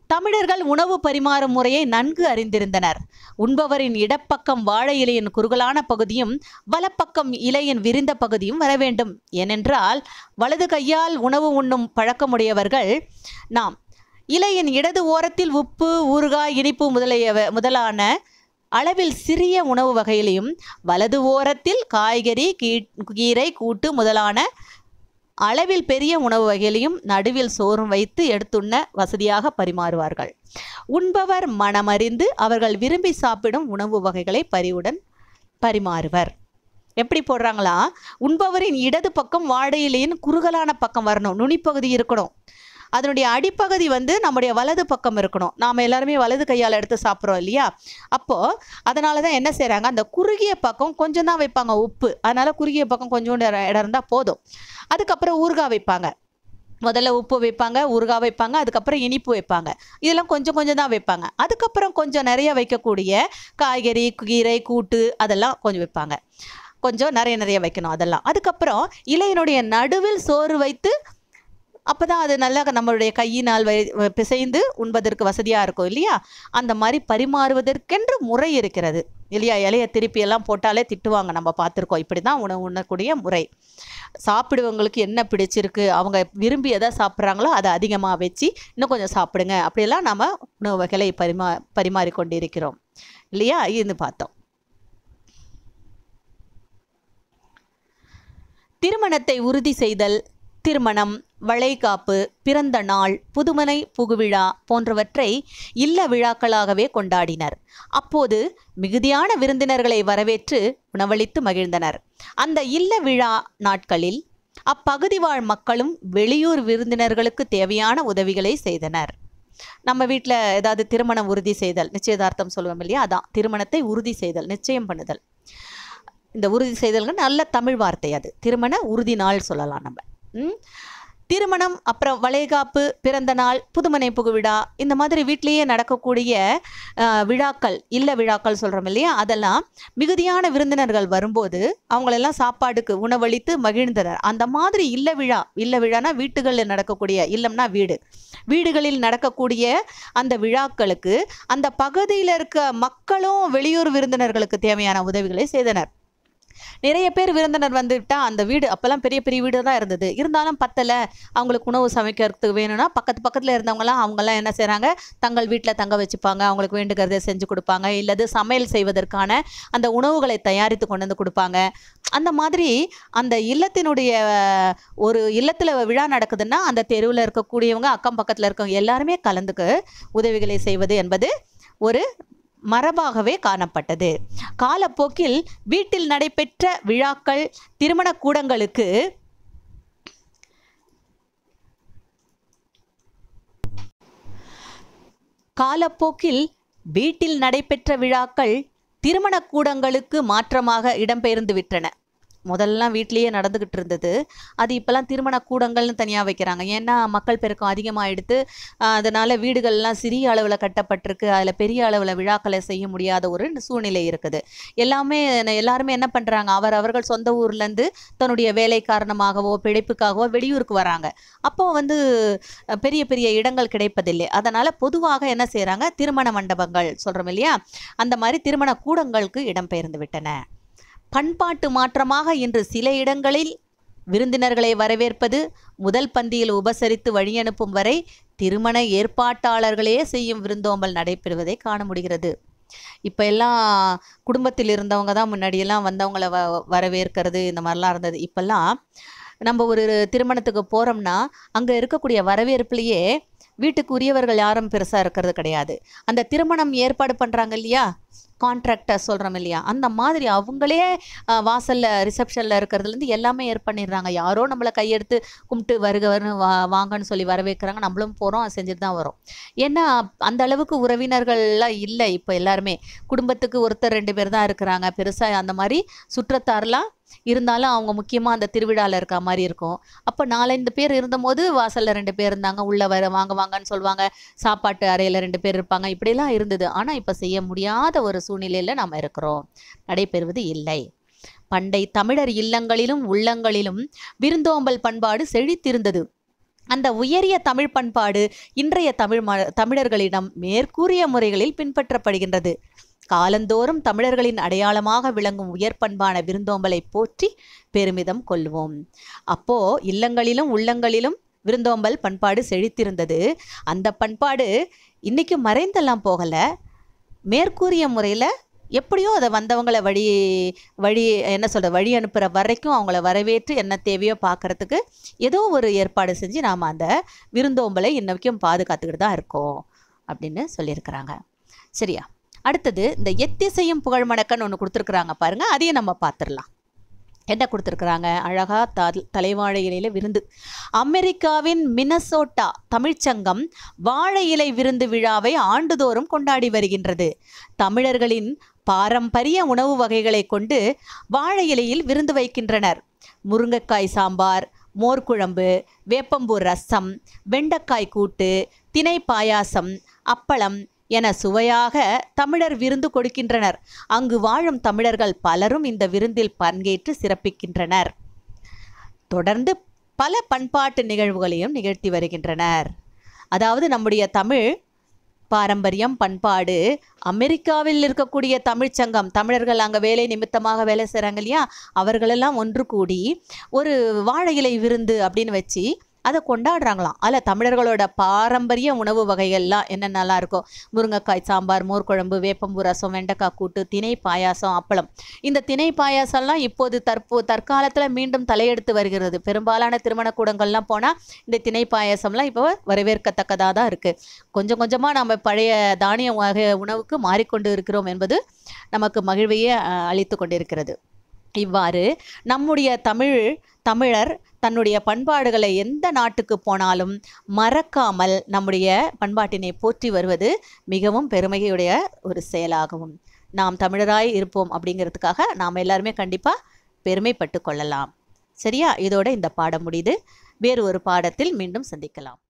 தமிழர்கள் உணவு பரிமாறும் முறையை நன்கு அறிந்திருந்தனர் உண்பவரின் இடப்பக்கம் வாழை இலையின் குறுகலான பகுதியும் வலப்பக்கம் இலையின் விரிந்த பகுதியும் வர வேண்டும் ஏனென்றால் வலது கையால் உணவு உண்ணும் பழக்கமுடையவர்கள் நாம் இலையின் இடது ஓரத்தில் உப்பு ஊறுகாய் இனிப்பு முதலிய முதலான அளவில் சிறிய உணவு வகையிலையும் வலது ஓரத்தில் காய்கறி கீ- கீரை கூட்டு முதலான அளவில் பெரிய உணவு வகையிலையும் நடுவில் சோறும் வைத்து எடுத்துண்ண வசதியாக பரிமாறுவார்கள் உண்பவர் மனமறிந்து அவர்கள் விரும்பி சாப்பிடும் உணவு வகைகளை பரிவுடன் பரிமாறுவர் எப்படி போடுறாங்களா உண்பவரின் இடது பக்கம் வாழை இலையின் குறுகலான பக்கம் வரணும் நுனிப்பகுதி இருக்கணும் அதனுடைய அடிப்பகுதி வந்து நம்முடைய வலது பக்கம் இருக்கணும் நாம் எல்லாருமே வலது கையால் எடுத்து சாப்பிட்றோம் இல்லையா அப்போது அதனால தான் என்ன செய்கிறாங்க அந்த குறுகிய பக்கம் கொஞ்சம் தான் வைப்பாங்க உப்பு அதனால் குறுகிய பக்கம் கொஞ்சோண்டு இடம் இடம் இருந்தால் போதும் அதுக்கப்புறம் ஊறுகாய் வைப்பாங்க முதல்ல உப்பு வைப்பாங்க ஊறுகாய் வைப்பாங்க அதுக்கப்புறம் இனிப்பு வைப்பாங்க இதெல்லாம் கொஞ்சம் கொஞ்சம் தான் வைப்பாங்க அதுக்கப்புறம் கொஞ்சம் நிறைய வைக்கக்கூடிய காய்கறி கீரை கூட்டு அதெல்லாம் கொஞ்சம் வைப்பாங்க கொஞ்சம் நிறைய நிறைய வைக்கணும் அதெல்லாம் அதுக்கப்புறம் இலையினுடைய நடுவில் சோறு வைத்து அப்போ தான் அது நல்லா நம்மளுடைய கையினால் வை பிசைந்து உண்பதற்கு வசதியாக இருக்கும் இல்லையா அந்த மாதிரி பரிமாறுவதற்கென்று முறை இருக்கிறது இல்லையா இலைய திருப்பி எல்லாம் போட்டாலே திட்டுவாங்க நம்ம பார்த்துருக்கோம் இப்படி தான் உணவு உண்ணக்கூடிய முறை சாப்பிடுவங்களுக்கு என்ன பிடிச்சிருக்கு அவங்க விரும்பி எதை சாப்பிட்றாங்களோ அதை அதிகமாக வச்சு இன்னும் கொஞ்சம் சாப்பிடுங்க அப்படியெல்லாம் நம்ம உணவு வகைகளை பரிமா பரிமாறிக்கொண்டிருக்கிறோம் இல்லையா இது பார்த்தோம் திருமணத்தை உறுதி செய்தல் திருமணம் வளைகாப்பு பிறந்த நாள் புதுமனை புகுவிழா போன்றவற்றை இல்ல விழாக்களாகவே கொண்டாடினர் அப்போது மிகுதியான விருந்தினர்களை வரவேற்று உணவளித்து மகிழ்ந்தனர் அந்த இல்ல விழா நாட்களில் அப்பகுதி வாழ் மக்களும் வெளியூர் விருந்தினர்களுக்கு தேவையான உதவிகளை செய்தனர் நம்ம வீட்டில் ஏதாவது திருமணம் உறுதி செய்தல் நிச்சயதார்த்தம் சொல்லுவோம் இல்லையா அதான் திருமணத்தை உறுதி செய்தல் நிச்சயம் பண்ணுதல் இந்த உறுதி செய்தல்ங்க நல்ல தமிழ் வார்த்தை அது திருமண உறுதி நாள் சொல்லலாம் நம்ம ம்? திருமணம் அப்புறம் வளைகாப்பு பிறந்த நாள் புதுமனை புகுவிழா இந்த மாதிரி வீட்டிலேயே நடக்கக்கூடிய அஹ், விழாக்கள் இல்ல விழாக்கள் சொல்கிறோம் இல்லையா அதெல்லாம் மிகுதியான விருந்தினர்கள் வரும்போது அவங்களெல்லாம் சாப்பாடுக்கு உணவளித்து மகிழ்ந்தனர் அந்த மாதிரி இல்ல விழா இல்ல விழானா வீட்டுகளில் நடக்கக்கூடிய இல்லம்னா வீடு வீடுகளில் நடக்கக்கூடிய அந்த விழாக்களுக்கு அந்த பகுதியில் இருக்க மக்களும் வெளியூர் விருந்தினர்களுக்கு தேவையான உதவிகளை செய்தனர் நிறைய பேர் விருந்தினர் வந்துவிட்டா அந்த வீடு அப்போல்லாம் பெரிய பெரிய வீடு தான் இருந்தது இருந்தாலும் பத்தலை அவங்களுக்கு உணவு சமைக்கிறதுக்கு வேணும்னா பக்கத்து பக்கத்தில் இருந்தவங்கலாம் அவங்கெல்லாம் என்ன செய்கிறாங்க தங்கள் வீட்டில் தங்க வச்சுப்பாங்க அவங்களுக்கு வேண்டுகிறதை செஞ்சு கொடுப்பாங்க இல்லது சமையல் செய்வதற்கான அந்த உணவுகளை தயாரித்து கொண்டு வந்து கொடுப்பாங்க அந்த மாதிரி அந்த இல்லத்தினுடைய ஒரு இல்லத்தில் விழா நடக்குதுன்னா அந்த தெருவில் இருக்கக்கூடியவங்க அக்கம் பக்கத்தில் இருக்கவங்க எல்லாருமே கலந்துக்கு உதவிகளை செய்வது என்பது ஒரு மரபாகவே காணப்பட்டது காலப்போக்கில் வீட்டில் நடைபெற்ற விழாக்கள் திருமண கூடங்களுக்கு காலப்போக்கில் வீட்டில் நடைபெற்ற விழாக்கள் திருமண கூடங்களுக்கு மாற்றமாக இடம்பெயர்ந்து விட்டன முதல்லாம் வீட்லேயே நடந்துக்கிட்டு இருந்தது அது இப்போல்லாம் திருமண கூடங்கள்னு தனியாக வைக்கிறாங்க ஏன்னா மக்கள் பெருக்கம் அதிகமாகிடுது அதனால் வீடுகள்லாம் சிறிய அளவில் கட்டப்பட்டிருக்கு அதில் பெரிய அளவில் விழாக்களை செய்ய முடியாத ஒரு சூழ்நிலை இருக்குது எல்லாமே எல்லாருமே என்ன பண்ணுறாங்க அவர் அவர்கள் சொந்த ஊர்லேருந்து தன்னுடைய வேலை காரணமாகவோ பிழைப்புக்காகவோ வெளியூருக்கு வராங்க அப்போ வந்து அஹ், பெரிய பெரிய இடங்கள் கிடைப்பதில்லை அதனால் பொதுவாக என்ன செய்கிறாங்க திருமண மண்டபங்கள் சொல்கிறோம் இல்லையா அந்த மாதிரி திருமண கூடங்களுக்கு இடம்பெயர்ந்து விட்டன பண்பாட்டு மாற்றமாக இன்று சில இடங்களில் விருந்தினர்களை வரவேற்பது முதல் பந்தியில் உபசரித்து வழியனுப்பும் வரை திருமண ஏற்பாட்டாளர்களே செய்யும் விருந்தோம்பல் நடைபெறுவதை காண முடிகிறது இப்போ எல்லாம் குடும்பத்தில் இருந்தவங்க தான் முன்னாடியெல்லாம் வந்தவங்கள வ வரவேற்கிறது இந்த மாதிரிலாம் இருந்தது இப்போல்லாம் நம்ம ஒரு திருமணத்துக்கு போகிறோம்னா அங்கே இருக்கக்கூடிய வரவேற்புலேயே வீட்டுக்கு உரியவர்கள் யாரும் பெருசாக இருக்கிறது கிடையாது அந்த திருமணம் ஏற்பாடு பண்ணுறாங்க இல்லையா கான்ட்ராக்டர் சொல்கிறோம் இல்லையா அந்த மாதிரி அவங்களே அஹ், வாசல்ல ரிசப்ஷனில் இருக்கிறதுலேருந்து எல்லாமே ஏற்ப பண்ணிடுறாங்க யாரோ நம்மளை கையெடுத்து கும்பிட்டு வருக வருன்னு வா வாங்கன்னு சொல்லி வரவேற்கிறாங்க நம்மளும் போகிறோம் செஞ்சுட்டு தான் வரோம் ஏன்னா அந்த அளவுக்கு உறவினர்கள்லாம் இல்லை இப்போ எல்லாருமே குடும்பத்துக்கு ஒருத்தர் ரெண்டு பேர் தான் இருக்கிறாங்க பெருசாக அந்த மாதிரி சுற்றத்தார்லாம் இருந்தாலும் அவங்க முக்கியமாக அந்த திருவிழாவில் இருக்க மாதிரி இருக்கும் அப்போ நாலஞ்சு பேர் இருந்தபோது வாசலில் ரெண்டு பேர் இருந்தாங்க உள்ளே வர வாங்க வாங்கன்னு சொல்லுவாங்க சாப்பாட்டு அறையில் ரெண்டு பேர் இருப்பாங்க இப்படியெல்லாம் இருந்தது ஆனால் இப்போ செய்ய முடியாத ஒரு சூழ்நிலையில் நாம் இருக்கிறோம் நடைபெறுவது இல்லை பண்டை தமிழர் இல்லங்களிலும் உள்ளங்களிலும் விருந்தோம்பல் பண்பாடு செழித்திருந்தது அந்த உயரிய தமிழ் பண்பாடு இன்றைய தமிழ் ம தமிழர்களிடம் மேற்கூறிய முறைகளில் பின்பற்றப்படுகின்றது காலந்தோறும் தமிழர்களின் அடையாளமாக விளங்கும் உயர் பண்பான விருந்தோம்பலை போற்றி பெருமிதம் கொள்வோம் அப்போ இல்லங்களிலும் உள்ளங்களிலும் விருந்தோம்பல் பண்பாடு செழித்திருந்தது அந்த பண்பாடு இன்னைக்கு மறைந்தெல்லாம் போகல மேற்கூறிய முறையில் எப்படியோ அதை வந்தவங்களை வழி வழி என்ன சொல்ற வழி அனுப்புகிற வரைக்கும் அவங்கள வரவேற்று என்ன தேவையோ பார்க்கறதுக்கு ஏதோ ஒரு ஏற்பாடு செஞ்சு நாம் அந்த விருந்தோம்பலை இன்னைக்கும் பாதுகாத்துக்கிட்டு தான் இருக்கோம் அப்படின்னு சொல்லியிருக்கிறாங்க சரியா அடுத்தது இந்த எத்திசையும் புகழ் மணக்கன்னு ஒன்று கொடுத்துருக்குறாங்க பாருங்க அதையும் நம்ம பார்த்துடலாம் என்ன கொடுத்துருக்குறாங்க அழகா த தலைவாழை இலையில விருந்து அமெரிக்காவின் மினசோட்டா தமிழ்ச்சங்கம் வாழை இலை விருந்து விழாவை ஆண்டுதோறும் கொண்டாடி வருகின்றது தமிழர்களின் பாரம்பரிய உணவு வகைகளை கொண்டு வாழை இலையில் விருந்து வைக்கின்றனர் முருங்கைக்காய் சாம்பார் மோர்க்குழம்பு வேப்பம்பூ ரசம் வெண்டைக்காய் கூட்டு திணை பாயாசம் அப்பளம் என சுவையாக தமிழர் விருந்து கொடுக்கின்றனர் அங்கு வாழும் தமிழர்கள் பலரும் இந்த விருந்தில் பங்கேற்று சிறப்பிக்கின்றனர் தொடர்ந்து பல பண்பாட்டு நிகழ்வுகளையும் நிகழ்த்தி வருகின்றனர் அதாவது நம்முடைய தமிழ் பாரம்பரியம் பண்பாடு அமெரிக்காவில் இருக்கக்கூடிய தமிழ்ச்சங்கம் தமிழர்கள் அங்கே வேலை நிமித்தமாக வேலை செய்கிறாங்க இல்லையா அவர்களெல்லாம் ஒன்று கூடி ஒரு வாழை இலை விருந்து அப்படின்னு வச்சு அதை கொண்டாடுறாங்களாம் அதில் தமிழர்களோட பாரம்பரிய உணவு வகைகள்லாம் என்னென்னலாம் இருக்கும் முருங்கைக்காய் சாம்பார் மோர் குழம்பு வேப்பம்பூ ரசம் வெண்டைக்காய் கூட்டு திணை பாயாசம் அப்பளம் இந்த திணை பாயாசம்லாம் இப்போது தற்போ தற்காலத்தில் மீண்டும் தலையெடுத்து வருகிறது பெரும்பாலான திருமண கூடங்கள்லாம் போனால் இந்த திணை பாயாசம்லாம் இப்போ வரவேற்கத்தக்கதாக தான் இருக்குது கொஞ்சம் கொஞ்சமாக நம்ம பழைய தானிய வகை உணவுக்கு மாறிக்கொண்டு இருக்கிறோம் என்பது நமக்கு மகிழ்வையே அஹ், அளித்து கொண்டிருக்கிறது இவ்வாறு நம்முடைய தமிழ் தமிழர் தன்னுடைய பண்பாடுகளை எந்த நாட்டுக்கு போனாலும் மறக்காமல் நம்முடைய பண்பாட்டினை போற்றி வருவது மிகவும் பெருமையுடைய ஒரு செயலாகவும் நாம் தமிழராய் இருப்போம் அப்படிங்கிறதுக்காக நாம் எல்லாருமே கண்டிப்பாக பெருமைப்பட்டு கொள்ளலாம் சரியா இதோட இந்த பாடம் முடியுது வேறு ஒரு பாடத்தில் மீண்டும் சந்திக்கலாம்